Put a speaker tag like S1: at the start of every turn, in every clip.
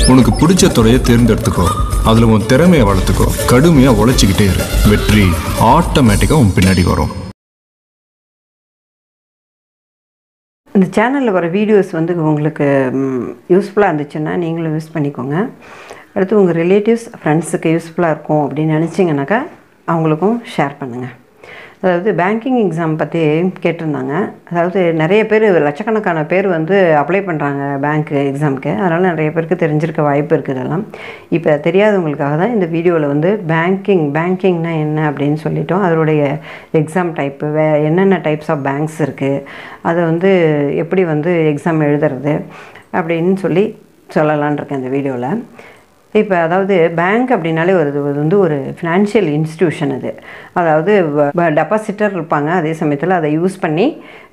S1: உனக்கு பிடிச்ச துறையை தேர்ந்தெடுத்துக்கோ அதில் உன் திறமையை வளர்த்துக்கோ கடுமையாக உழைச்சிக்கிட்டே இரு வெற்றி ஆட்டோமேட்டிக்காக உன் பின்னாடி வரும்
S2: இந்த சேனலில் வர வீடியோஸ் வந்து உங்களுக்கு யூஸ்ஃபுல்லாக இருந்துச்சுன்னா நீங்களும் யூஸ் பண்ணிக்கோங்க அடுத்து உங்கள் ரிலேட்டிவ்ஸ் ஃப்ரெண்ட்ஸுக்கு யூஸ்ஃபுல்லாக இருக்கும் அப்படின்னு நினச்சிங்கனாக்கா அவங்களுக்கும் ஷேர் பண்ணுங்கள் அதாவது பேங்கிங் எக்ஸாம் பற்றி கேட்டிருந்தாங்க அதாவது நிறைய பேர் லட்சக்கணக்கான பேர் வந்து அப்ளை பண்ணுறாங்க பேங்க் எக்ஸாமுக்கு அதனால் நிறைய பேருக்கு தெரிஞ்சிருக்க வாய்ப்பு இருக்குது இதெல்லாம் இப்போ தெரியாதவங்களுக்காக தான் இந்த வீடியோவில் வந்து பேங்கிங் பேங்கிங்னா என்ன அப்படின்னு சொல்லிட்டோம் அதனுடைய எக்ஸாம் டைப்பு வே என்னென்ன டைப்ஸ் ஆஃப் பேங்க்ஸ் இருக்குது அதை வந்து எப்படி வந்து எக்ஸாம் எழுதுறது அப்படின்னு சொல்லி சொல்லலான் இருக்கேன் இந்த வீடியோவில் இப்போ அதாவது பேங்க் அப்படின்னாலே ஒரு இது வந்து ஒரு ஃபினான்ஷியல் இன்ஸ்டியூஷன் அது அதாவது டெபாசிட்டர் இருப்பாங்க அதே சமயத்தில் அதை யூஸ் பண்ணி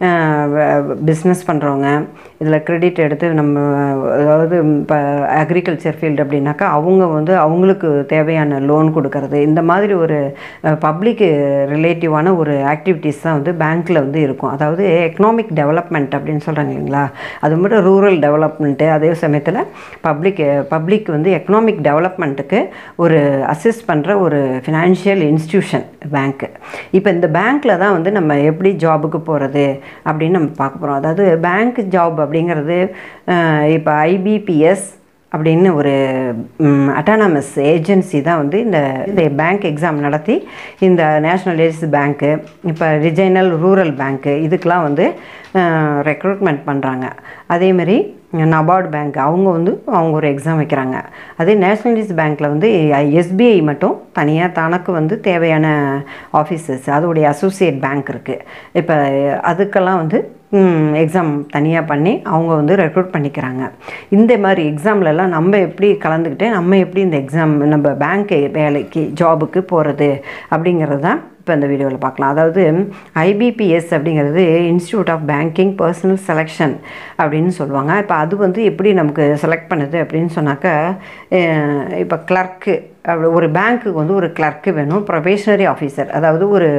S2: பிஸ்னஸ் பண்ணுறவங்க இதில் கிரெடிட் எடுத்து நம்ம அதாவது இப்போ அக்ரிகல்ச்சர் ஃபீல்டு அப்படின்னாக்கா அவங்க வந்து அவங்களுக்கு தேவையான லோன் கொடுக்கறது இந்த மாதிரி ஒரு பப்ளிக் ரிலேட்டிவான ஒரு ஆக்டிவிட்டீஸ் தான் வந்து பேங்க்கில் வந்து இருக்கும் அதாவது எக்கனாமிக் டெவலப்மெண்ட் அப்படின்னு சொல்கிறாங்க இல்லைங்களா அது மட்டும் ரூரல் டெவலப்மெண்ட்டு அதே சமயத்தில் பப்ளிக் பப்ளிக் வந்து எக்கனாமிக் டெவலப்மெண்ட்டுக்கு ஒரு அசிஸ்ட் பண்ணுற ஒரு ஃபினான்ஷியல் இன்ஸ்டியூஷன் பேங்க்கு இப்போ இந்த பேங்க்கில் தான் வந்து நம்ம எப்படி ஜாபுக்கு போகிறது அப்படின்னு நம்ம பார்க்க போகிறோம் அதாவது பேங்க் ஜாப் அப்படிங்கிறது இப்போ ஐபிபிஎஸ் அப்படின்னு ஒரு அட்டானமஸ் ஏஜென்சி தான் வந்து இந்த இந்த பேங்க் எக்ஸாம் நடத்தி இந்த நேஷ்னலைஸ் பேங்க்கு இப்போ ரிஜைனல் ரூரல் பேங்க்கு இதுக்கெலாம் வந்து ரெக்ரூட்மெண்ட் பண்ணுறாங்க அதேமாரி நபார்டு பேங்க் அவங்க வந்து அவங்க ஒரு எக்ஸாம் வைக்கிறாங்க அதே நேஷ்னலைஸ் பேங்க்கில் வந்து எஸ்பிஐ மட்டும் தனியாக தனக்கு வந்து தேவையான ஆஃபீஸர்ஸ் அதோடைய அசோசியேட் பேங்க் இருக்குது இப்போ அதுக்கெல்லாம் வந்து எக்ஸாம் தனியாக பண்ணி அவங்க வந்து ரெக்ரூட் பண்ணிக்கிறாங்க இந்த மாதிரி எக்ஸாம்லலாம் நம்ம எப்படி கலந்துக்கிட்டு நம்ம எப்படி இந்த எக்ஸாம் நம்ம பேங்க் வேலைக்கு ஜாபுக்கு போகிறது அப்படிங்கிறது தான் இப்போ இந்த வீடியோவில் பார்க்கலாம் அதாவது ஐபிபிஎஸ் அப்படிங்கிறது institute of banking personnel selection அப்படின்னு சொல்லுவாங்க இப்போ அது வந்து எப்படி நமக்கு செலக்ட் பண்ணுது அப்படின்னு சொன்னாக்கா இப்போ கிளர்க்கு அப்படி ஒரு பேங்க்குக்கு வந்து ஒரு கிளர்க்கு வேணும் ப்ரொபேஷனரி ஆஃபீஸர் அதாவது ஒரு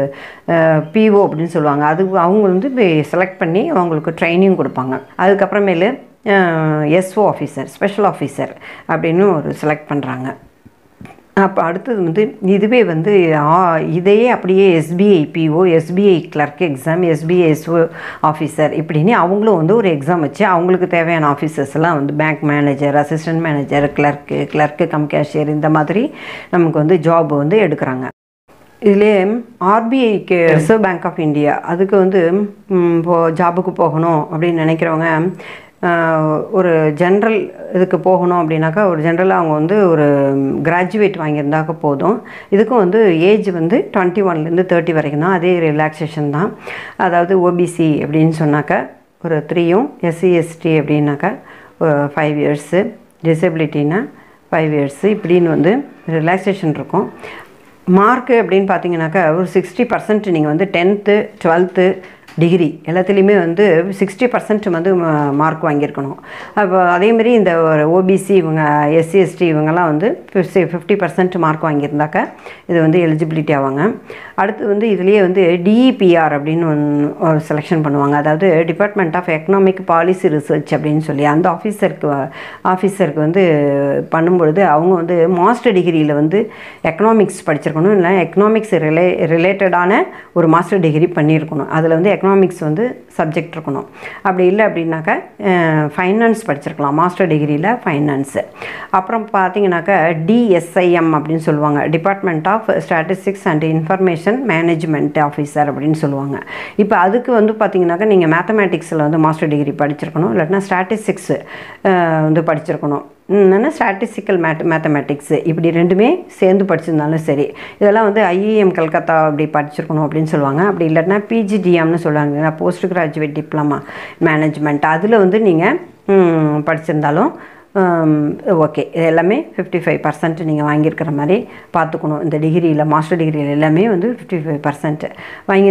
S2: பிஓ அப்படின்னு சொல்லுவாங்க அது அவங்க வந்து செலக்ட் பண்ணி அவங்களுக்கு ட்ரைனிங் கொடுப்பாங்க அதுக்கப்புறமேலு எஸ்ஓ ஆஃபீஸர் ஸ்பெஷல் ஆஃபீஸர் அப்படின்னு ஒரு செலக்ட் பண்ணுறாங்க அப்போ அடுத்தது வந்து இதுவே வந்து இதையே அப்படியே SBI PO SBI clerk exam SBI SO officer இப்படின்னு அவங்களும் வந்து ஒரு எக்ஸாம் வச்சு அவங்களுக்கு தேவையான ஆஃபீஸர்ஸ் எல்லாம் வந்து bank manager assistant manager clerk clerk cum cashier இந்த மாதிரி நமக்கு வந்து ஜாப் வந்து எடுக்கிறாங்க இதிலே ஆர்பிஐக்கு ரிசர்வ் பேங்க் ஆஃப் இந்தியா அதுக்கு வந்து இப்போ ஜாபுக்கு போகணும் அப்படின்னு நினைக்கிறவங்க ஒரு ஜென்ரல் இதுக்கு போகணும் அப்படின்னாக்கா ஒரு ஜென்ரலாக அவங்க வந்து ஒரு கிராஜுவேட் வாங்கியிருந்தாக்க போதும் இதுக்கும் வந்து ஏஜ் வந்து டுவெண்ட்டி ஒன்லேருந்து தேர்ட்டி வரைக்கும் தான் அதே ரிலாக்ஸேஷன் தான் அதாவது ஓபிசி அப்படின்னு சொன்னாக்கா ஒரு த்ரீயும் எஸ்சி எஸ்டி அப்படின்னாக்கா ஃபைவ் இயர்ஸு டிசபிலிட்டின்னா ஃபைவ் இயர்ஸு இப்படின்னு வந்து ரிலாக்ஸேஷன் இருக்கும் மார்க்கு அப்படின்னு பார்த்தீங்கன்னாக்கா ஒரு சிக்ஸ்டி பர்சன்ட் நீங்கள் வந்து டென்த்து டுவெல்த்து டிகிரி எல்லாத்துலேயுமே வந்து சிக்ஸ்டி பர்சன்ட் வந்து மார்க் வாங்கியிருக்கணும் அப்போ அதேமாரி இந்த ஒரு ஓபிசி இவங்க எஸ்சி எஸ்டி இவங்கெல்லாம் வந்து ஃபிஃப்டி ஃபிஃப்டி பர்சன்ட் மார்க் வாங்கியிருந்தாக்க இது வந்து எலிஜிபிலிட்டி ஆவாங்க அடுத்து வந்து இதுலேயே வந்து டிஇபிஆர் அப்படின்னு ஒன்று செலெக்ஷன் பண்ணுவாங்க அதாவது department of economic policy research அப்படின்னு சொல்லி அந்த ஆஃபீஸருக்கு ஆஃபீஸருக்கு வந்து பண்ணும்பொழுது அவங்க வந்து மாஸ்டர் டிகிரியில் வந்து எக்கனாமிக்ஸ் படிச்சிருக்கணும் இல்லை எக்கனாமிக்ஸ் ரிலே ரிலேட்டடான ஒரு மாஸ்டர் டிகிரி பண்ணியிருக்கணும் அதில் வந்து எக்கனாமிக்ஸ் வந்து சப்ஜெக்ட் இருக்கணும் அப்படி இல்லை அப்படின்னாக்கா ஃபைனான்ஸ் படிச்சிருக்கலாம் மாஸ்டர் டிகிரியில் ஃபைனான்ஸு அப்புறம் பார்த்தீங்கன்னாக்கா டிஎஸ்ஐஎம் அப்படின்னு சொல்லுவாங்க department of statistics and information management officer அப்படின்னு சொல்லுவாங்க இப்போ அதுக்கு வந்து பார்த்தீங்கன்னாக்கா நீங்கள் மேத்தமேட்டிக்ஸில் வந்து மாஸ்டர் டிகிரி படிச்சிருக்கணும் இல்லாட்டினா ஸ்டாட்டிஸ்டிக்ஸ் வந்து படிச்சிருக்கணும் இல்லைன்னா ஸ்டாட்டிஸ்டிக்கல் மேத் மேத்தமேட்டிக்ஸு இப்படி ரெண்டுமே சேர்ந்து படிச்சிருந்தாலும் சரி இதெல்லாம் வந்து ஐஏஎம் கல்கத்தா அப்படி படிச்சிருக்கணும் அப்படின்னு சொல்லுவாங்க அப்படி இல்லாட்டினா பிஜிடிஎம்னு சொல்லுவாங்க போஸ்ட் கிராஜுவேட் டிப்ளமா மேனேஜ்மெண்ட் அதில் வந்து நீங்கள் படிச்சிருந்தாலும் ஓகே இது எல்லாமே ஃபிஃப்டி ஃபைவ் பர்சன்ட் நீங்கள் வாங்கியிருக்கிற மாதிரி பார்த்துக்கணும் இந்த டிகிரியில் மாஸ்டர் டிகிரியில் எல்லாமே வந்து ஃபிஃப்டி ஃபைவ் பர்சன்ட்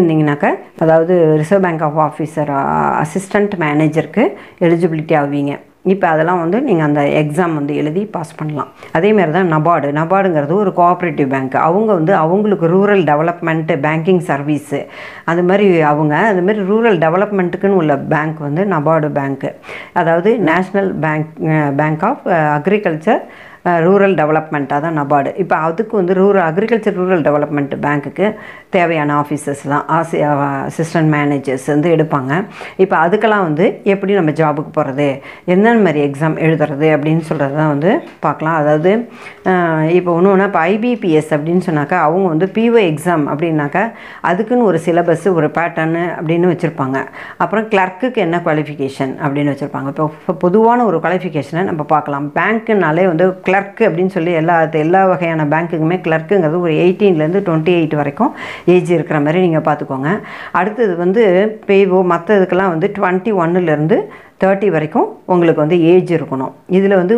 S2: வாங்கியிருந்தீங்கனாக்கா அதாவது reserve bank of officer assistant மேனேஜருக்கு எலிஜிபிலிட்டி ஆவீங்க இப்போ அதெல்லாம் வந்து நீங்கள் அந்த எக்ஸாம் வந்து எழுதி பாஸ் பண்ணலாம் அதேமாரி தான் நபார்டு நபார்டுங்கிறது ஒரு கோஆப்ரேட்டிவ் பேங்க் அவங்க வந்து அவங்களுக்கு ரூரல் டெவலப்மெண்ட்டு பேங்கிங் சர்வீஸு அது மாதிரி அவங்க அது மாதிரி ரூரல் டெவலப்மெண்ட்டுக்குன்னு உள்ள பேங்க் வந்து நபார்டு பேங்க்கு அதாவது national bank bank of agriculture rural development அதான் நபார்டு இப்போ அதுக்கு வந்து ரூரல் அக்ரிகல்ச்சர் ரூரல் டெவலப்மெண்ட் பேங்க்குக்கு தேவையான ஆஃபீஸர்ஸ்லாம் ஆசி அசிஸ்டன்ட் மேனேஜர்ஸ் வந்து எடுப்பாங்க இப்போ அதுக்கெல்லாம் வந்து எப்படி நம்ம ஜாபுக்கு போகிறது என்னென்ன மாதிரி எக்ஸாம் எழுதுறது அப்படின்னு சொல்கிறது தான் வந்து பார்க்கலாம் அதாவது அஹ், இப்போ ஒன்று ஒன்றா இப்போ ஐபிபிஎஸ் அப்படின்னு சொன்னாக்கா அவங்க வந்து பிஓ எக்ஸாம் அப்படின்னாக்கா அதுக்குன்னு ஒரு சிலபஸ் ஒரு பேட்டர்னு அப்படின்னு வச்சுருப்பாங்க அப்புறம் கிளர்க்குக்கு என்ன குவாலிஃபிகேஷன் அப்படின்னு வச்சுருப்பாங்க இப்போ இப்போ பொதுவான ஒரு குவாலிஃபிகேஷனை நம்ம பார்க்கலாம் பேங்க்குனாலே வந்து கிளர்க்கு அப்படின்னு சொல்லி எல்லா எல்லா வகையான பேங்க்குக்குமே கிளர்க்குங்கிறது ஒரு எயிட்டீன்லேருந்து டுவெண்ட்டி எயிட் வரைக்கும் ஏஜ் இருக்கிற மாதிரி நீங்கள் பார்த்துக்கோங்க அடுத்தது வந்து பேவோ மற்ற இதுக்கெல்லாம் வந்து டுவெண்ட்டி ஒன்னுலேருந்து தேர்ட்டி வரைக்கும் உங்களுக்கு வந்து ஏஜ் இருக்கணும் இதில் வந்து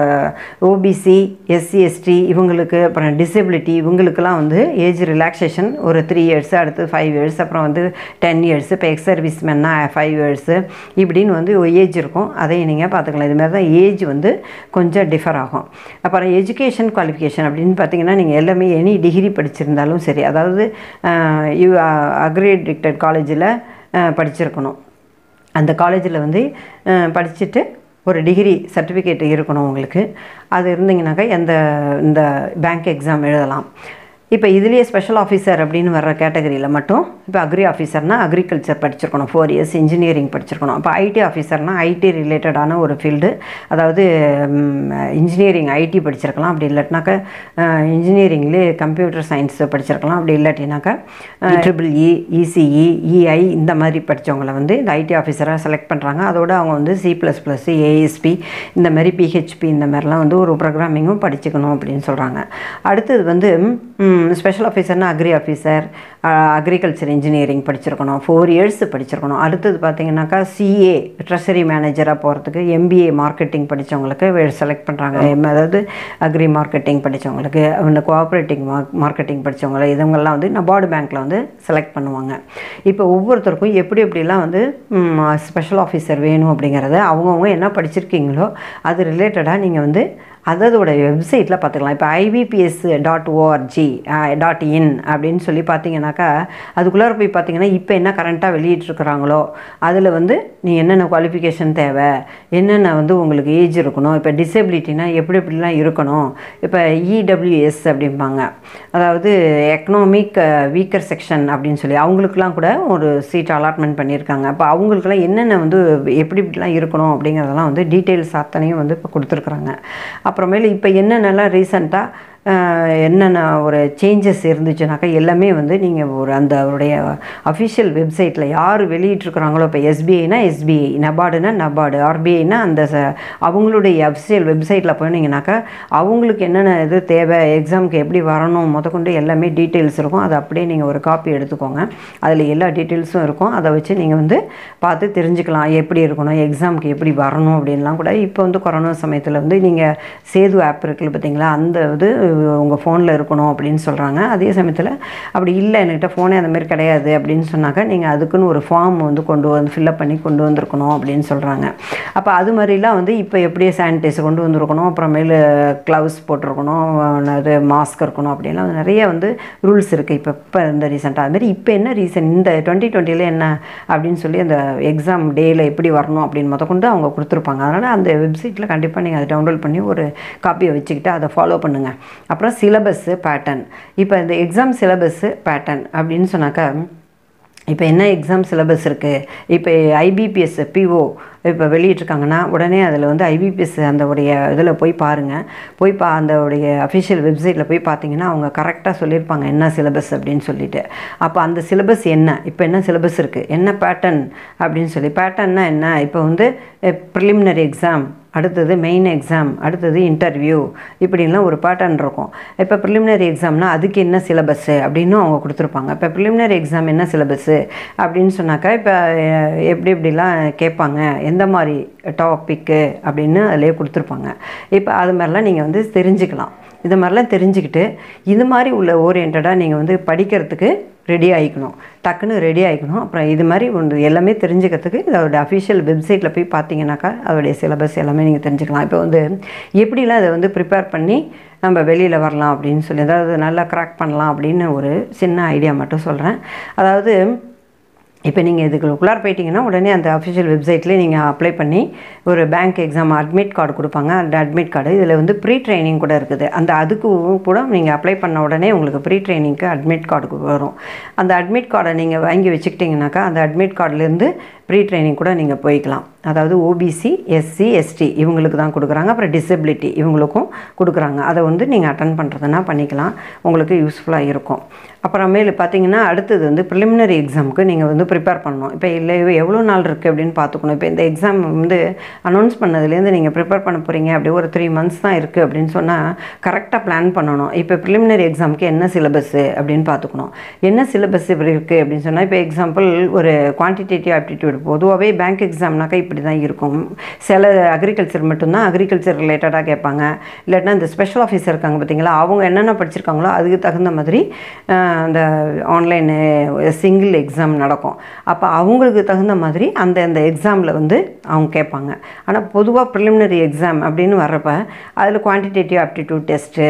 S2: ஓபிசி எஸ்சி எஸ்டி இவங்களுக்கு அப்புறம் டிசபிலிட்டி இவங்களுக்கெல்லாம் வந்து ஏஜ் ரிலாக்ஸேஷன் ஒரு த்ரீ இயர்ஸ் அடுத்து ஃபைவ் இயர்ஸ் அப்புறம் வந்து டென் இயர்ஸ் இப்போ எக்ஸ் சர்வீஸ்மேன்னா ஃபைவ் இயர்ஸு இப்படின்னு வந்து ஏஜ் இருக்கும் அதையும் நீங்கள் பார்த்துக்கலாம் இது மாதிரி தான் ஏஜ் வந்து கொஞ்சம் டிஃபர் ஆகும் அப்புறம் எஜுகேஷன் குவாலிஃபிகேஷன் அப்படின்னு பார்த்தீங்கன்னா நீங்கள் எல்லாமே எனி டிகிரி படிச்சிருந்தாலும் சரி அதாவது யூ அக்ரிடிக்டட் காலேஜில் படிச்சிருக்கணும் அந்த காலேஜில் வந்து அஹ், படிச்சுட்டு ஒரு டிகிரி சர்டிஃபிகேட் இருக்கணும் உங்களுக்கு அது இருந்தீங்கனாக்கா எந்த இந்த பேங்க் எக்ஸாம் எழுதலாம் இப்போ இதுலேயே ஸ்பெஷல் ஆஃபீஸர் அப்படின்னு வர்ற கேட்டகரியில் மட்டும் இப்போ அக்ரி ஆஃபீஸர்னா அக்ரிகல்ச்சர் படிச்சிருக்கணும் ஃபோர் இயர்ஸ் இன்ஜினியரிங் படிச்சிருக்கணும் அப்போ ஐடி ஆஃபீஸர்னா ஐடி ரிலேட்டடான ஒரு ஃபீல்டு அதாவது இன்ஜினியரிங் ஐடி படிச்சிருக்கலாம் அப்படி இல்லாட்டினாக்கா இன்ஜினியரிங்லேயே கம்ப்யூட்டர் சயின்ஸ் படிச்சிருக்கலாம் அப்படி இல்லாட்டினாக்கா ட்ரிபிள் இ இசிஇ இஐ இந்த மாதிரி படித்தவங்களை வந்து இந்த ஐடி ஆஃபீஸராக செலக்ட் பண்ணுறாங்க அதோட அவங்க வந்து சி ப்ளஸ் ப்ளஸ் ஏஎஸ்பி இந்த மாதிரி பிஹெச்பி இந்த மாதிரிலாம் வந்து ஒரு ப்ரோக்ராமிங்கும் படிச்சுக்கணும் அப்படின்னு சொல்கிறாங்க அடுத்தது வந்து ஸ்பெஷல் ஆஃபீஸர்னா அக்ரி ஆஃபீஸர் அக்ரிகல்ச்சர் இன்ஜினியரிங் படிச்சிருக்கணும் ஃபோர் இயர்ஸ் படிச்சிருக்கணும் அடுத்தது பார்த்தீங்கன்னாக்கா சிஏ ட்ரெஷரி மேனேஜராக போகிறதுக்கு எம்பிஏ மார்க்கெட்டிங் படித்தவங்களுக்கு செலக்ட் பண்ணுறாங்க அதாவது அக்ரி மார்க்கெட்டிங் படித்தவங்களுக்கு இந்த கோஆப்ரேட்டிங் மார்க்கெட்டிங் படித்தவங்க இவங்கெல்லாம் வந்து நபார்டு பேங்க்கில் வந்து செலக்ட் பண்ணுவாங்க இப்போ ஒவ்வொருத்தருக்கும் எப்படி எப்படிலாம் வந்து ஸ்பெஷல் ஆஃபீஸர் வேணும் அப்படிங்கிறத அவங்கவுங்க என்ன படிச்சிருக்கீங்களோ அது ரிலேட்டடாக நீங்கள் வந்து அதோட வெப்சைட்டில் பார்த்துக்கலாம் இப்போ IBPS dot org dot in அப்படின்னு சொல்லி பார்த்தீங்கன்னாக்கா அதுக்குள்ளார போய் பார்த்தீங்கன்னா இப்போ என்ன கரண்ட்டாக வெளியிட்ருக்குறாங்களோ அதில் வந்து நீ என்னென்ன குவாலிஃபிகேஷன் தேவை என்னென்ன வந்து உங்களுக்கு ஏஜ் இருக்கணும் இப்போ டிசபிலிட்டினா எப்படி எப்படிலாம் இருக்கணும் இப்போ இடபிள்யூஎஸ் அப்படிம்பாங்க அதாவது எக்கனாமிக் வீக்கர் செக்ஷன் அப்படின்னு சொல்லி அவங்களுக்குலாம் கூட ஒரு சீட் அலாட்மெண்ட் பண்ணியிருக்காங்க அப்போ அவங்களுக்குலாம் என்னென்ன வந்து எப்படி இப்படிலாம் இருக்கணும் அப்படிங்கிறதெல்லாம் வந்து டீட்டெயில்ஸ் அத்தனையும் வந்து இப்போ கொடுத்துருக்குறாங்க அப்புறமேலு இப்போ என்னென்னலாம் ரீசண்டாக என்னென்ன ஒரு சேஞ்சஸ் இருந்துச்சுனாக்கா எல்லாமே வந்து நீங்கள் ஒரு அந்த அவருடைய அஃபிஷியல் வெப்சைட்டில் யார் வெளியிட்ருக்குறாங்களோ இப்போ எஸ்பிஐனா எஸ்பிஐ நபார்டுனா நபார்டு ஆர்பிஐனா அந்த ச- அவங்களுடைய அஃபிஷியல் வெப்சைட்டில் போனீங்கன்னாக்கா அவங்களுக்கு என்னென்ன இது தேவை எக்ஸாமுக்கு எப்படி வரணும் முதற்கொண்டு எல்லாமே டீட்டெயில்ஸ் இருக்கும் அதை அப்படியே நீங்கள் ஒரு காப்பி எடுத்துக்கோங்க அதில் எல்லா டீட்டெயில்ஸும் இருக்கும் அதை வச்சு நீங்கள் வந்து பார்த்து தெரிஞ்சுக்கலாம் எப்படி இருக்கணும் எக்ஸாமுக்கு எப்படி வரணும் அப்படின்லாம் கூட இப்போ வந்து கொரோனா சமயத்தில் வந்து நீங்கள் சேது ஆப் இருக்குல்ல பார்த்தீங்களா அந்த இது உங்கள் ஃபோனில் இருக்கணும் அப்படின்னு சொல்கிறாங்க அதே சமயத்தில் அப்படி இல்லை என்கிட்ட ஃபோனே அந்த மாதிரி கிடையாது அப்படின்னு சொன்னாக்கா நீங்கள் அதுக்குன்னு ஒரு ஃபார்ம் வந்து கொண்டு வந்து ஃபில்அப் பண்ணி கொண்டு வந்திருக்கணும் அப்படின்னு சொல்கிறாங்க அப்போ அது மாதிரிலாம் வந்து இப்போ எப்படியே சானிடைசர் கொண்டு வந்திருக்கணும் அப்புறமேலு க்ளவுஸ் போட்டிருக்கணும் அது மாஸ்க் இருக்கணும் அப்படின்லாம் நிறைய வந்து ரூல்ஸ் இருக்குது இப்போ இப்போ இந்த ரீசெண்டாக அது மாதிரி இப்போ என்ன ரீசன் இந்த டுவெண்ட்டி டுவெண்ட்டியில் என்ன அப்படின்னு சொல்லி அந்த எக்ஸாம் டேயில் எப்படி வரணும் அப்படின்னு முதற்கொண்டு அவங்க கொடுத்துருப்பாங்க அதனால் அந்த வெப்சைட்டில் கண்டிப்பாக நீங்கள் அதை டவுன்லோட் பண்ணி ஒரு காப்பியை வச்சுக்கிட்டு அதை ஃபாலோ பண்ணுங்கள் அப்புறம் சிலபஸ்ஸு பேட்டர்ன் இப்போ இந்த எக்ஸாம் சிலபஸ்ஸு பேட்டர்ன் அப்படின்னு சொன்னாக்கா இப்போ என்ன எக்ஸாம் சிலபஸ் இருக்குது இப்போ ஐபிபிஎஸ் பிஓ இப்போ வெளியிட்ருக்காங்கன்னா உடனே அதில் வந்து ஐபிபிஎஸ் அந்த உடைய இதில் போய் பாருங்கள் போய் பா அந்த உடைய அஃபிஷியல் வெப்சைட்டில் போய் பார்த்தீங்கன்னா அவங்க கரெக்டாக சொல்லியிருப்பாங்க என்ன சிலபஸ் அப்படின்னு சொல்லிட்டு அப்போ அந்த சிலபஸ் என்ன இப்போ என்ன சிலபஸ் இருக்குது என்ன பேட்டர்ன் அப்படின்னு சொல்லி பேட்டர்ன்னா என்ன இப்போ வந்து ப்ரிலிமினரி எக்ஸாம் அடுத்தது மெயின் எக்ஸாம் அடுத்தது இன்டர்வியூ இப்படின்லாம் ஒரு பேட்டர்ன் இருக்கும் இப்போ ப்ரிலிமினரி எக்ஸாம்னா அதுக்கு என்ன சிலபஸ்ஸு அப்படின்னு அவங்க கொடுத்துருப்பாங்க இப்போ ப்ரிலிமினரி எக்ஸாம் என்ன சிலபஸ்ஸு அப்படின்னு சொன்னாக்கா இப்போ அஹ், எப்படி எப்படிலாம் கேட்பாங்க எந்த மாதிரி டாப்பிக்கு அப்படின்னு அதிலே கொடுத்துருப்பாங்க இப்போ அது மாதிரிலாம் நீங்கள் வந்து தெரிஞ்சுக்கலாம் இது மாதிரிலாம் தெரிஞ்சுக்கிட்டு இது மாதிரி உள்ள ஓரியன்டாக நீங்கள் வந்து படிக்கிறதுக்கு ரெடி ஆகிக்கணும் டக்குன்னு ரெடி ஆகிக்கணும் அப்புறம் இது மாதிரி ஒன்று எல்லாமே தெரிஞ்சுக்கிறதுக்கு இதோட அஃபிஷியல் வெப்சைட்டில் போய் பார்த்தீங்கன்னாக்கா அதோடைய சிலபஸ் எல்லாமே நீங்கள் தெரிஞ்சுக்கலாம் இப்போ வந்து எப்படிலாம் அதை வந்து ப்ரிப்பேர் பண்ணி நம்ம வெளியில் வரலாம் அப்படின்னு சொல்லி அதாவது நல்லா கிராக் பண்ணலாம் அப்படின்னு ஒரு சின்ன ஐடியா மட்டும் சொல்கிறேன் அதாவது இப்போ நீங்கள் இதுக்குள்ளார போயிட்டீங்கன்னா உடனே அந்த அஃபிஷியல் வெப்சைட்லேயே நீங்கள் அப்ளை பண்ணி ஒரு பேங்க் எக்ஸாம் அட்மிட் கார்டு கொடுப்பாங்க அந்த அட்மிட் கார்டு இதில் வந்து ப்ரீ ட்ரைனிங் கூட இருக்குது அந்த அதுக்கு கூட நீங்கள் அப்ளை பண்ண உடனே உங்களுக்கு ப்ரீ ட்ரைனிங்க்கு அட்மிட் கார்டு வரும் அந்த அட்மிட் கார்டை நீங்கள் வாங்கி வச்சுக்கிட்டிங்கனாக்கா அந்த அட்மிட் கார்டுலேருந்து ப்ரீ ட்ரைனிங் கூட நீங்கள் போய்க்கலாம் அதாவது ஓபிசி எஸ்சி எஸ்டி இவங்களுக்கு தான் கொடுக்குறாங்க அப்புறம் டிசபிலிட்டி இவங்களுக்கும் கொடுக்குறாங்க அதை வந்து நீங்கள் அட்டன் பண்ணுறதுனா பண்ணிக்கலாம் உங்களுக்கு யூஸ்ஃபுல்லாக இருக்கும் அப்புறமேலு பார்த்தீங்கன்னா அடுத்தது வந்து ப்ரிலிமினரி எக்ஸாமுக்கு நீங்கள் வந்து ப்ரிப்பேர் பண்ணணும் இப்போ இல்லை எவ்வளோ நாள் இருக்குது அப்படின்னு பார்த்துக்கணும் இப்போ இந்த எக்ஸாம் வந்து அனௌன்ஸ் பண்ணதுலேருந்து நீங்கள் ப்ரிப்பேர் பண்ண போகிறீங்க அப்படி ஒரு த்ரீ மந்த்ஸ் தான் இருக்குது அப்படின்னு சொன்னால் கரெக்டாக பிளான் பண்ணணும் இப்போ ப்ரிலிமினரி எக்ஸாமுக்கு என்ன சிலபஸ்ஸு அப்படின்னு பார்த்துக்கணும் என்ன சிலபஸ் இப்படி இருக்குது அப்படின்னு சொன்னால் இப்போ எக்ஸாம்பிள் ஒரு குவான்டிடேட்டிவ் ஆப்டிடியூட் பொதுவாகவே பேங்க் எக்ஸாம்னாக்கா இப்படி தான் இருக்கும் சில அக்ரிகல்ச்சர் மட்டும்தான் அக்ரிகல்ச்சர் ரிலேட்டடாக கேட்பாங்க இல்லாட்டினா இந்த ஸ்பெஷல் ஆஃபீஸர் இருக்காங்க பார்த்தீங்களா அவங்க என்னென்ன படிச்சிருக்காங்களோ அதுக்கு தகுந்த மாதிரி அந்த ஆன்லைனு சிங்கிள் எக்ஸாம் நடக்கும் அப்போ அவங்களுக்கு தகுந்த மாதிரி அந்த அந்த எக்ஸாமில் வந்து அவங்க கேட்பாங்க ஆனால் பொதுவாக ப்ரிலிமினரி எக்ஸாம் அப்படின்னு வர்றப்ப அதில் quantitative aptitude test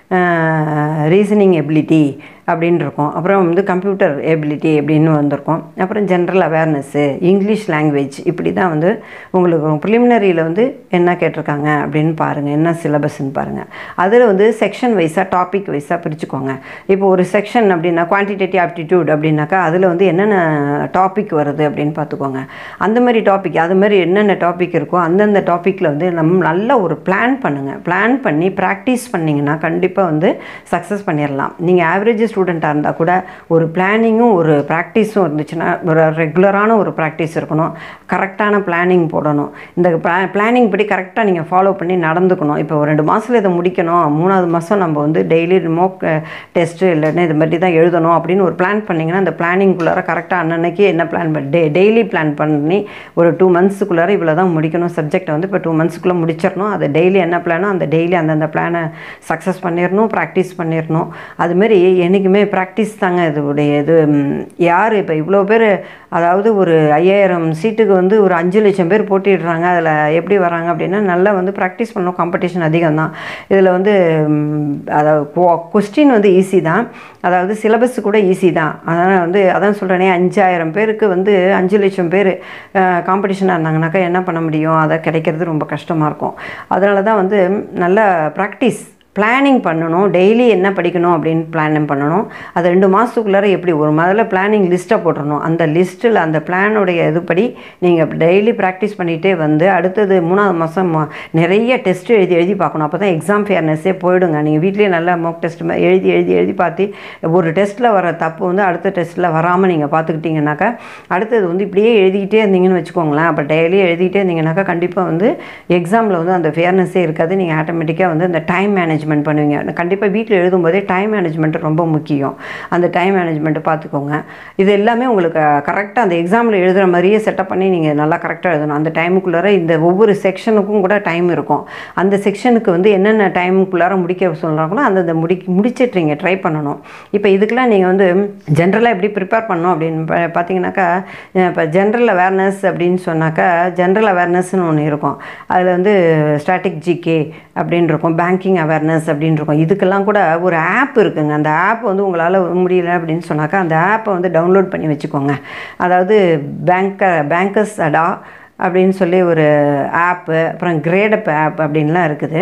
S2: reasoning ability அப்படின்னு இருக்கும் அப்புறம் வந்து கம்ப்யூட்டர் எபிலிட்டி அப்படின்னு வந்திருக்கும் அப்புறம் ஜென்ரல் அவேர்னஸ்ஸு இங்கிலீஷ் லாங்குவேஜ் இப்படி தான் வந்து உங்களுக்கு ப்ரிலிமினரியில் வந்து என்ன கேட்டிருக்காங்க அப்படின்னு பாருங்கள் என்ன சிலபஸ்ன்னு பாருங்கள் அதில் வந்து செக்ஷன் வைஸாக டாபிக் வைஸாக பிரிச்சுக்கோங்க இப்போ ஒரு செக்ஷன் அப்படின்னா குவான்டிடேட்டிவ் ஆப்டிடியூட் அப்படின்னாக்கா அதில் வந்து என்னென்ன டாபிக் வருது அப்படின்னு பார்த்துக்கோங்க அந்த மாதிரி டாபிக் அது மாதிரி என்னென்ன டாபிக் இருக்கோ அந்தந்த டாப்பிக்கில் வந்து நம்ம நல்ல ஒரு பிளான் பண்ணுங்கள் பிளான் பண்ணி ப்ராக்டிஸ் பண்ணிங்கன்னா கண்டிப்பாக வந்து சக்ஸஸ் பண்ணிடலாம் நீங்கள் ஆவரேஜ் ஸ்டூடெண்ட்டாக இருந்தால் கூட ஒரு பிளானிங்கும் ஒரு ப்ராக்டிஸும் இருந்துச்சுன்னா ஒரு ரெகுலரான ஒரு ப்ராக்டிஸ் இருக்கணும் கரெக்டான பிளானிங் போடணும் இந்த பிளானிங் படி கரெக்டாக நீங்கள் ஃபாலோ பண்ணி நடந்துக்கணும் இப்போ ஒரு ரெண்டு மாதத்தில் இதை முடிக்கணும் மூணாவது மாதம் நம்ம வந்து டெய்லி மோக் டெஸ்ட்டு இல்லைன்னா இது மாதிரி தான் எழுதணும் அப்படின்னு ஒரு பிளான் பண்ணிங்கன்னா அந்த பிளானிங்குள்ளார கரெக்டாக அன்னன்னைக்கு என்ன பிளான் டே டெய்லி பிளான் பண்ணி ஒரு டூ மந்த்ஸுக்குள்ளார இவ்வளோ தான் முடிக்கணும் சப்ஜெக்டை வந்து இப்போ டூ மந்த்ஸ்க்குள்ளே முடிச்சிடணும் அதை டெய்லி என்ன பிளானோ அந்த டெய்லி அந்தந்த பிளானை சக்ஸஸ் பண்ணிடணும் ப்ராக்டிஸ் பண்ணிடணும் அதுமாரி என்றைக்குமே ப்ராக்டிஸ் தாங்க இதுடைய இது ம், யார் இப்போ இவ்வளோ பேர் அதாவது ஒரு ஐயாயிரம் சீட்டுக்கு வந்து ஒரு அஞ்சு லட்சம் பேர் போட்டிடுறாங்க அதில் எப்படி வராங்க அப்படின்னா நல்லா வந்து ப்ராக்டிஸ் பண்ணணும் காம்படிஷன் அதிகம் தான் இதில் வந்து ம், அதாவது கொஸ்டின் வந்து ஈஸி தான் அதாவது சிலபஸ் கூட ஈஸி தான் அதனால் வந்து அதான் சொல்கிறேனே அஞ்சாயிரம் பேருக்கு வந்து அஞ்சு லட்சம் பேர் காம்படிஷனாக இருந்தாங்கனாக்கா என்ன பண்ண முடியும் அதை கிடைக்கிறது ரொம்ப கஷ்டமாக இருக்கும் அதனால தான் வந்து நல்ல ப்ராக்டிஸ் பிளானிங் பண்ணணும் டெய்லி என்ன படிக்கணும் அப்படின்னு பிளான் பண்ணணும் அது ரெண்டு மாதத்துக்குள்ளார எப்படி ஒரு முதல்ல பிளானிங் லிஸ்ட்டை போட்டுறணும் அந்த லிஸ்ட்டில் அந்த பிளானுடைய இதுபடி நீங்கள் டெய்லி ப்ராக்டிஸ் பண்ணிகிட்டே வந்து அடுத்தது மூணாவது மாதம் நிறைய டெஸ்ட் எழுதி எழுதி பார்க்கணும் அப்போ தான் எக்ஸாம் ஃபேர்னஸே போயிடுங்க நீங்கள் வீட்லேயே நல்லா மோக் டெஸ்ட் எழுதி எழுதி எழுதி பார்த்து ஒரு டெஸ்ட்டில் வர தப்பு வந்து அடுத்த டெஸ்ட்டில் வராமல் நீங்கள் பார்த்துக்கிட்டிங்கனாக்கா அடுத்தது வந்து இப்படியே எழுதிக்கிட்டே இருந்தீங்கன்னு வச்சுக்கோங்களேன் அப்போ டெய்லி எழுதிக்கிட்டே இருந்தீங்கன்னாக்கா கண்டிப்பாக வந்து எக்ஸாமில் வந்து அந்த ஃபேர்னஸே இருக்காது நீங்கள் ஆட்டோமேட்டிக்காக வந்து அந்த டைம் மேனேஜ்மெண்ட் பண்ணுவீங்க கண்டிப்பாக வீட்டில் எழுதும்போதே டைம் மேனேஜ்மெண்ட் ரொம்ப முக்கியம் அந்த டைம் மேனேஜ்மெண்ட்டை பார்த்துக்கோங்க இது எல்லாமே உங்களுக்கு கரெக்டாக அந்த எக்ஸாமில் எழுதுகிற மாதிரியே செட்டப் பண்ணி நீங்கள் நல்லா கரெக்டாக எழுதணும் அந்த டைமுக்குள்ளார இந்த ஒவ்வொரு செக்ஷனுக்கும் கூட டைம் இருக்கும் அந்த செக்ஷனுக்கு வந்து என்னென்ன டைமுக்குள்ளார முடிக்க சொல்கிறாங்களோ அந்தந்த முடி முடிச்சிட்றீங்க ட்ரை பண்ணணும் இப்போ இதுக்கெலாம் நீங்கள் வந்து ஜென்ரலாக எப்படி ப்ரிப்பேர் பண்ணணும் அப்படின்னு பா- பார்த்தீங்கன்னாக்கா இப்போ ஜென்ரல் அவேர்னஸ் அப்படின்னு சொன்னாக்கா ஜென்ரல் அவேர்னஸ்னு ஒன்று இருக்கும் அதில் வந்து ஸ்டாட்டிக் ஜிகே அப்படின்னு இருக்கும் பேங்கிங் அவேர்னஸ் அப்படின்னு இருக்கும் இதுக்கெல்லாம் கூட ஒரு ஆப் இருக்குங்க அந்த ஆப் வந்து உங்களால் முடியல அப்படின்னு சொன்னாக்கா அந்த ஆப்பை வந்து டவுன்லோட் பண்ணி வச்சுக்கோங்க அதாவது பேங்க பேங்கர்ஸ் அடா அப்படின்னு சொல்லி ஒரு ஆப்பு அப்புறம் கிரேடப் ஆப் அப்படின்லாம் இருக்குது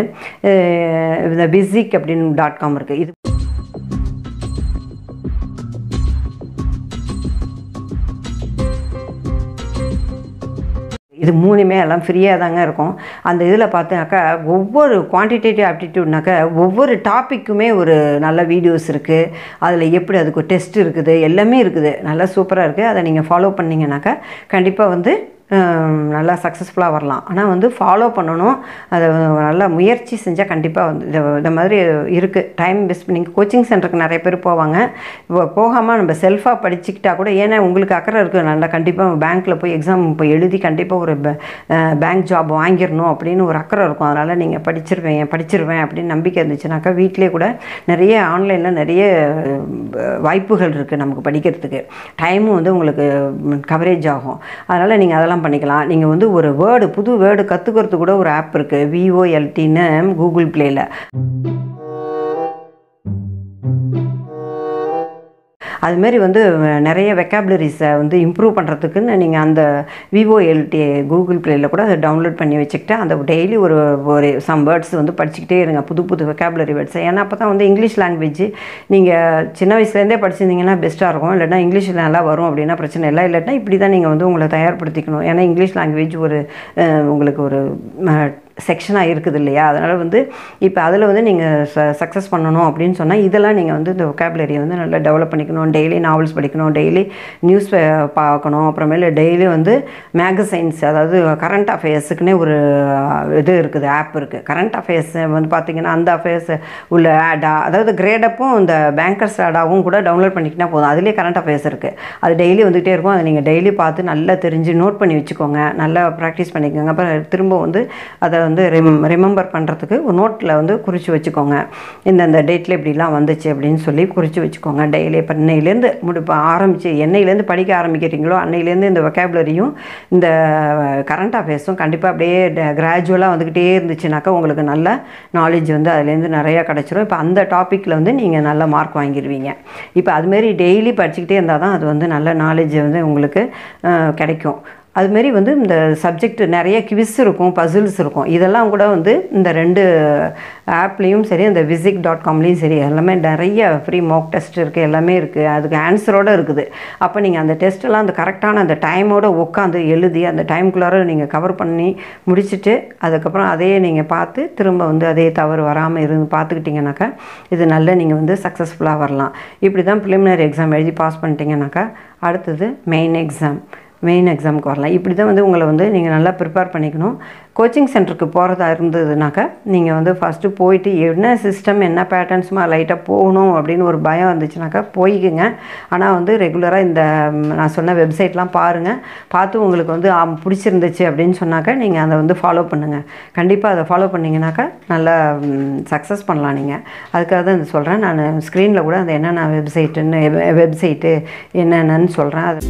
S2: அஹ் இந்த பிசிக் அப்படின்னு டாட் காம் இருக்குது இது இது மூணுமே எல்லாம் ஃப்ரீயாக தாங்க இருக்கும் அந்த இதில் பார்த்தாக்கா ஒவ்வொரு குவான்டிடேட்டிவ் ஆப்டிடியூட்னாக்கா ஒவ்வொரு டாப்பிக்குமே ஒரு நல்ல வீடியோஸ் இருக்குது அதில் எப்படி அதுக்கு டெஸ்ட் இருக்குது எல்லாமே இருக்குது நல்லா சூப்பராக இருக்குது அதை நீங்கள் ஃபாலோ பண்ணிங்கனாக்கா கண்டிப்பாக வந்து ஹம், நல்லா சக்ஸஸ்ஃபுல்லாக வரலாம் ஆனால் வந்து ஃபாலோ பண்ணணும் அதை நல்லா முயற்சி செஞ்சால் கண்டிப்பாக வந்து இந்த இந்த மாதிரி இருக்குது டைம் வேஸ்ட் பண்ணி கோச்சிங் சென்டருக்கு நிறைய பேர் போவாங்க இப்போ போகாமல் நம்ம செல்ஃபாக படிச்சுக்கிட்டா கூட ஏன்னா உங்களுக்கு அக்கறை இருக்குது நல்லா கண்டிப்பாக பேங்க்கில் போய் எக்ஸாம் போய் எழுதி கண்டிப்பாக ஒரு பேங்க் ஜாப் வாங்கிடணும் அப்படின்னு ஒரு அக்கறை இருக்கும் அதனால் நீங்கள் படிச்சிருவேன் படிச்சிருவேன் அப்படின்னு நம்பிக்கை இருந்துச்சுனாக்கா வீட்டிலே கூட நிறைய ஆன்லைனில் நிறைய அஹ், வாய்ப்புகள் இருக்குது நமக்கு படிக்கிறதுக்கு டைமும் வந்து உங்களுக்கு கவரேஜ் ஆகும் அதனால் நீங்கள் அதெல்லாம் பண்ணிக்கலாம் நீங்கள் வந்து ஒரு வேர்டு புது வேர்டு கற்றுக்கிறது கூட ஒரு ஆப் இருக்குது விஓஎல்டின்னு கூகுள் ப்ளேயில் அதுமாரி வந்து அஹ், நிறைய வெக்காபுலரிஸை வந்து இம்ப்ரூவ் பண்ணுறதுக்குன்னு நீங்கள் அந்த விவோஎல்டி கூகுள் ப்ளேயில் கூட அதை டவுன்லோட் பண்ணி வச்சுக்கிட்டு அந்த டெய்லி ஒரு ஒரு சம் வேர்ட்ஸ் வந்து படிச்சுக்கிட்டே இருங்க புது புது வெக்காபுலரி வேர்ட்ஸ் ஏன்னா அப்போ தான் வந்து இங்கிலீஷ் லாங்குவேஜ் நீங்கள் சின்ன வயசுலேருந்தே படிச்சிருந்தீங்கன்னா பெஸ்ட்டாக இருக்கும் இல்லைன்னா இங்கிலீஷில் நல்லா வரும் அப்படின்னா பிரச்சனை இல்லை இல்லாட்டினா இப்படி தான் நீங்கள் வந்து உங்களை தயார்படுத்திக்கணும் ஏன்னா இங்கிலீஷ் லாங்குவேஜ் ஒரு அஹ், உங்களுக்கு ஒரு செக்ஷனாக இருக்குது இல்லையா அதனால் வந்து இப்போ அதில் வந்து நீங்கள் ச சக்ஸஸ் பண்ணணும் அப்படின்னு சொன்னால் இதெல்லாம் நீங்கள் வந்து இந்த ஒக்காபுலரியை வந்து நல்லா டெவலப் பண்ணிக்கணும் டெய்லி நாவல்ஸ் படிக்கணும் டெய்லி நியூஸ் பார்க்கணும் அப்புறமேல டெய்லி வந்து மேகசைன்ஸ் அதாவது கரண்ட் அஃபேர்ஸுக்குன்னே ஒரு அஹ், இது இருக்குது ஆப் இருக்குது கரண்ட் அஃபேர்ஸ் வந்து பார்த்தீங்கன்னா அந்த அஃபேர்ஸ் உள்ள ஆடா அதாவது கிரேடப்பும் இந்த பேங்கர்ஸ் ஆடாவும் கூட டவுன்லோட் பண்ணிக்கிட்டா போதும் அதுலேயே கரண்ட் அஃபேர்ஸ் இருக்குது அது டெய்லி வந்துகிட்டே இருக்கும் அதை நீங்கள் டெய்லி பார்த்து நல்லா தெரிஞ்சு நோட் பண்ணி வச்சுக்கோங்க நல்லா ப்ராக்டிஸ் பண்ணிக்கோங்க அப்புறம் திரும்ப வந்து அதை வந்து ரிம் ரிமெம்பர் பண்ணுறதுக்கு ஒரு நோட்டில் வந்து குறித்து வச்சுக்கோங்க இந்தந்த டேட்டில் இப்படிலாம் வந்துச்சு அப்படின்னு சொல்லி குறித்து வச்சுக்கோங்க டெய்லி இப்போ இன்னையிலேருந்து முடிப்ப ஆரம்பித்து என்னையிலேருந்து படிக்க ஆரம்பிக்கிறீங்களோ அன்னையிலேருந்து இந்த வெக்காபுலரியும் இந்த கரண்ட் அஃபேர்ஸும் கண்டிப்பாக அப்படியே கிராஜுவலாக வந்துக்கிட்டே இருந்துச்சுனாக்கா உங்களுக்கு நல்ல நாலேஜ் வந்து அதுலேருந்து நிறையா கிடச்சிரும் இப்போ அந்த டாப்பிக்கில் வந்து நீங்கள் நல்ல மார்க் வாங்கிடுவீங்க இப்போ அதுமாரி டெய்லி படிச்சுக்கிட்டே இருந்தால் தான் அது வந்து நல்ல நாலேஜ் வந்து உங்களுக்கு அஹ், கிடைக்கும் அதுமாரி வந்து இந்த சப்ஜெக்ட் நிறைய குவிஸ் இருக்கும் பசில்ஸ் இருக்கும் இதெல்லாம் கூட வந்து இந்த ரெண்டு ஆப்லேயும் சரி இந்த விசிக் டாட் காம்லேயும் சரி எல்லாமே நிறைய ஃப்ரீ மாக் டெஸ்ட் இருக்குது எல்லாமே இருக்குது அதுக்கு ஆன்சரோடு இருக்குது அப்போ நீங்கள் அந்த டெஸ்ட்டெல்லாம் அந்த கரெக்டான அந்த டைமோட உட்காந்து எழுதி அந்த டைம்குள்ளார நீங்கள் கவர் பண்ணி முடிச்சுட்டு அதுக்கப்புறம் அதையே நீங்கள் பார்த்து திரும்ப வந்து அதே தவறு வராமல் இருந்து பார்த்துக்கிட்டிங்கனாக்கா இது நல்ல நீங்கள் வந்து சக்ஸஸ்ஃபுல்லாக வரலாம் இப்படி தான் ப்ரிலிமினரி எக்ஸாம் எழுதி பாஸ் பண்ணிட்டீங்கனாக்கா அடுத்தது மெயின் எக்ஸாம் மெயின் எக்ஸாமுக்கு வரலாம் இப்படி தான் வந்து உங்களை வந்து நீங்கள் நல்லா ப்ரிப்பேர் பண்ணிக்கணும் கோச்சிங் சென்டருக்கு போகிறதா இருந்ததுனாக்கா நீங்கள் வந்து ஃபஸ்ட்டு போயிட்டு என்ன சிஸ்டம் என்ன பேட்டர்ன்ஸுமா லைட்டாக போகணும் அப்படின்னு ஒரு பயம் இருந்துச்சுனாக்கா போய்க்குங்க ஆனால் வந்து ரெகுலராக இந்த ம், நான் சொன்ன வெப்சைட்லாம் பாருங்கள் பார்த்து உங்களுக்கு வந்து ஆம், பிடிச்சிருந்துச்சு அப்படின்னு சொன்னாக்கா நீங்கள் அதை வந்து ஃபாலோ பண்ணுங்கள் கண்டிப்பாக அதை ஃபாலோ பண்ணிங்கனாக்கா நல்லா சக்ஸஸ் பண்ணலாம் நீங்கள் அதுக்காக தான் இது சொல்கிறேன் நான் ஸ்க்ரீனில் கூட அந்த என்னென்ன வெப்சைட்டுன்னு வெப்சைட்டு என்னென்னு சொல்கிறேன் அது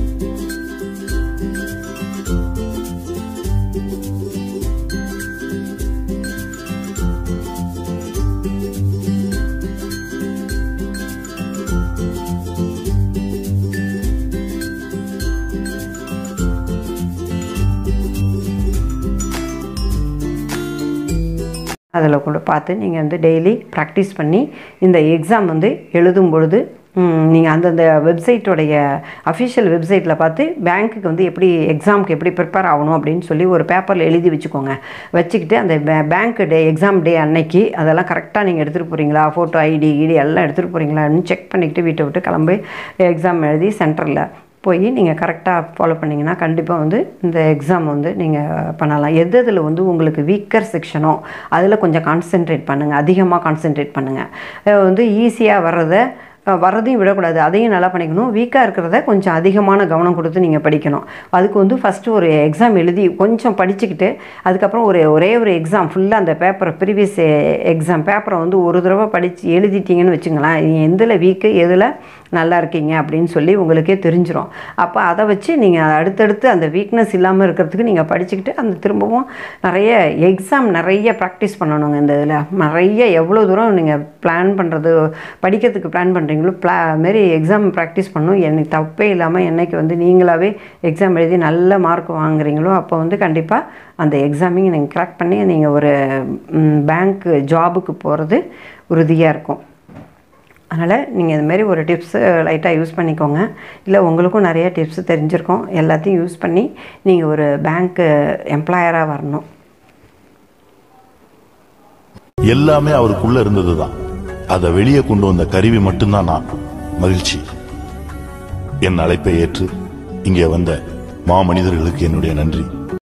S2: அதில் கூட பார்த்து நீங்கள் வந்து டெய்லி ப்ராக்டிஸ் பண்ணி இந்த எக்ஸாம் வந்து எழுதும் பொழுது நீங்கள் அந்தந்த வெப்சைட்டோடைய அஃபிஷியல் வெப்சைட்டில் பார்த்து பேங்க்குக்கு வந்து எப்படி எக்ஸாமுக்கு எப்படி ப்ரிப்பேர் ஆகணும் அப்படின்னு சொல்லி ஒரு பேப்பரில் எழுதி வச்சுக்கோங்க வச்சுக்கிட்டு அந்த பேங்க் டே எக்ஸாம் டே அன்னைக்கு அதெல்லாம் கரெக்டாக நீங்கள் எடுத்துகிட்டு போகிறீங்களா ஃபோட்டோ ஐடி கிடி எல்லாம் எடுத்துகிட்டு போகிறீங்களான்னு செக் பண்ணிக்கிட்டு வீட்டை விட்டு கிளம்பி எக்ஸாம் எழுதி சென்டரில் போய் நீங்கள் கரெக்டாக ஃபாலோ பண்ணிங்கன்னா கண்டிப்பாக வந்து இந்த எக்ஸாம் வந்து நீங்கள் பண்ணலாம் எது இதில் வந்து உங்களுக்கு வீக்கர் செக்ஷனோ அதில் கொஞ்சம் கான்சென்ட்ரேட் பண்ணுங்கள் அதிகமாக கான்சென்ட்ரேட் பண்ணுங்கள் வந்து ஈஸியாக வர்றதை அஹ், வர்றதையும் விடக்கூடாது அதையும் நல்லா பண்ணிக்கணும் வீக்காக இருக்கிறத கொஞ்சம் அதிகமான கவனம் கொடுத்து நீங்கள் படிக்கணும் அதுக்கு வந்து ஃபஸ்ட்டு ஒரு எக்ஸாம் எழுதி கொஞ்சம் படிச்சுக்கிட்டு அதுக்கப்புறம் ஒரு ஒரே ஒரு எக்ஸாம் ஃபுல்லாக அந்த பேப்பரை ப்ரீவியஸ் எக்ஸாம் பேப்பரை வந்து ஒரு தடவை படித்து எழுதிட்டீங்கன்னு வச்சுங்களேன் நீங்க எதில் வீக்கு எதில் நல்லா இருக்கீங்க அப்படின்னு சொல்லி உங்களுக்கே தெரிஞ்சிரும் அப்போ அதை வச்சு நீங்கள் அடுத்தடுத்து அந்த வீக்னஸ் இல்லாமல் இருக்கிறதுக்கு நீங்கள் படிச்சுக்கிட்டு அந்த திரும்பவும் நிறைய எக்ஸாம் நிறைய ப்ராக்டிஸ் பண்ணணுங்க இந்த இதில் நிறைய எவ்வளோ தூரம் நீங்கள் பிளான் பண்ணுறது படிக்கிறதுக்கு பிளான் பண்ணுறீங்களோ ப்ளா மாரி எக்ஸாம் ப்ராக்டிஸ் பண்ணணும் என்னைக்கு தப்பே இல்லாமல் என்னைக்கு வந்து நீங்களாகவே எக்ஸாம் எழுதி நல்ல மார்க் வாங்குறீங்களோ அப்போ வந்து கண்டிப்பாக அந்த எக்ஸாமையும் நீங்கள் கிராக் பண்ணி நீங்கள் ஒரு பேங்க் ஜாபுக்கு போகிறது உறுதியாக இருக்கும் அதனால் நீங்கள் இது மாதிரி ஒரு டிப்ஸு லைட்டாக யூஸ் பண்ணிக்கோங்க இல்லை உங்களுக்கும் நிறைய டிப்ஸ் தெரிஞ்சிருக்கும் எல்லாத்தையும் யூஸ் பண்ணி நீங்கள் ஒரு பேங்க்கு எம்ப்ளாயராக வரணும்
S3: எல்லாமே அவருக்குள்ள இருந்ததுதான் அதை வெளியே கொண்டு வந்த கருவி மட்டும்தான் நான் மகிழ்ச்சி என் அழைப்பை ஏற்று இங்கே வந்த மாமனிதர்களுக்கு என்னுடைய நன்றி